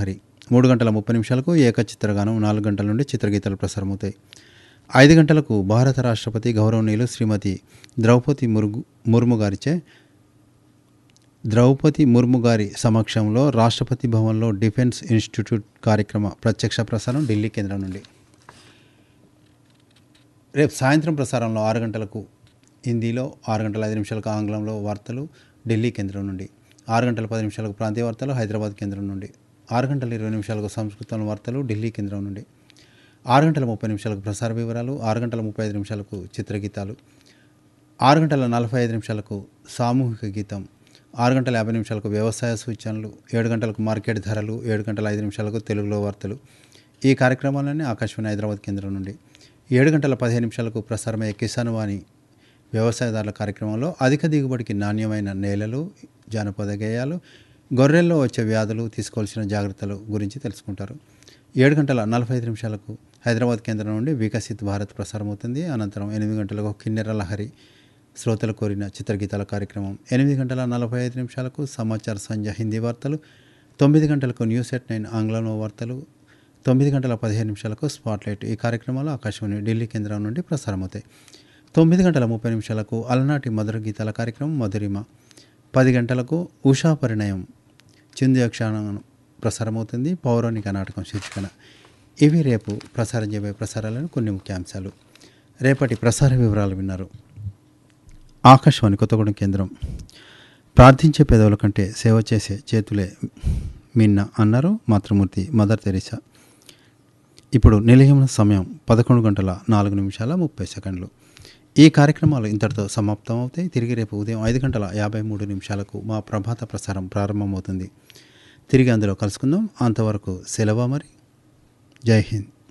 లహరి మూడు గంటల ముప్పై నిమిషాలకు ఏకచిత్రగానం నాలుగు గంటల నుండి చిత్రగీతాలు ప్రసారమవుతాయి ఐదు గంటలకు భారత రాష్ట్రపతి గౌరవనీయులు శ్రీమతి ద్రౌపది ముర్ము ముర్ము గారిచే ద్రౌపది ముర్ము గారి సమక్షంలో రాష్ట్రపతి భవన్లో డిఫెన్స్ ఇన్స్టిట్యూట్ కార్యక్రమ ప్రత్యక్ష ప్రసారం ఢిల్లీ కేంద్రం నుండి రేపు సాయంత్రం ప్రసారంలో ఆరు గంటలకు హిందీలో ఆరు గంటల ఐదు నిమిషాలకు ఆంగ్లంలో వార్తలు ఢిల్లీ కేంద్రం నుండి ఆరు గంటల పది నిమిషాలకు ప్రాంతీయ వార్తలు హైదరాబాద్ కేంద్రం నుండి ఆరు గంటల ఇరవై నిమిషాలకు సంస్కృతం వార్తలు ఢిల్లీ కేంద్రం నుండి ఆరు గంటల ముప్పై నిమిషాలకు ప్రసార వివరాలు ఆరు గంటల ముప్పై ఐదు నిమిషాలకు చిత్రగీతాలు ఆరు గంటల నలభై ఐదు నిమిషాలకు సామూహిక గీతం ఆరు గంటల యాభై నిమిషాలకు వ్యవసాయ సూచనలు ఏడు గంటలకు మార్కెట్ ధరలు ఏడు గంటల ఐదు నిమిషాలకు తెలుగులో వార్తలు ఈ కార్యక్రమాలన్నీ ఆకాశవాణి హైదరాబాద్ కేంద్రం నుండి ఏడు గంటల పదిహేను నిమిషాలకు ప్రసారమయ్యే కిసాన్ వాణి వ్యవసాయదారుల కార్యక్రమంలో అధిక దిగుబడికి నాణ్యమైన నేలలు జానపద గేయాలు గొర్రెల్లో వచ్చే వ్యాధులు తీసుకోవాల్సిన జాగ్రత్తలు గురించి తెలుసుకుంటారు ఏడు గంటల నలభై ఐదు నిమిషాలకు హైదరాబాద్ కేంద్రం నుండి వికసిత్ భారత్ ప్రసారం అవుతుంది అనంతరం ఎనిమిది గంటలకు కిన్నెర లహరి శ్రోతలు కోరిన చిత్రగీతాల కార్యక్రమం ఎనిమిది గంటల నలభై ఐదు నిమిషాలకు సమాచార సంధ్య హిందీ వార్తలు తొమ్మిది గంటలకు న్యూస్ ఎట్ నైన్ ఆంగ్లంలో వార్తలు తొమ్మిది గంటల పదిహేను నిమిషాలకు స్పాట్లైట్ ఈ కార్యక్రమాలు ఆకాశవాణి ఢిల్లీ కేంద్రం నుండి ప్రసారమవుతాయి తొమ్మిది గంటల ముప్పై నిమిషాలకు అలనాటి మధుర గీతాల కార్యక్రమం మధురిమ పది గంటలకు ఉషా పరిణయం చిందు యక్షానం ప్రసారమవుతుంది పౌరాణిక నాటకం శీర్షికన ఇవి రేపు ప్రసారం చేయబోయే ప్రసారాలను కొన్ని ముఖ్యాంశాలు రేపటి ప్రసార వివరాలు విన్నారు ఆకాశవాణి కొత్తగూడెం కేంద్రం ప్రార్థించే పెదవుల కంటే సేవ చేసే చేతులే మిన్న అన్నారు మాతృమూర్తి మదర్ తెరీసా ఇప్పుడు నిలయమున సమయం పదకొండు గంటల నాలుగు నిమిషాల ముప్పై సెకండ్లు ఈ కార్యక్రమాలు ఇంతటితో సమాప్తం అవుతాయి తిరిగి రేపు ఉదయం ఐదు గంటల యాభై మూడు నిమిషాలకు మా ప్రభాత ప్రసారం ప్రారంభమవుతుంది తిరిగి అందులో కలుసుకుందాం అంతవరకు సెలవు మరి జై హింద్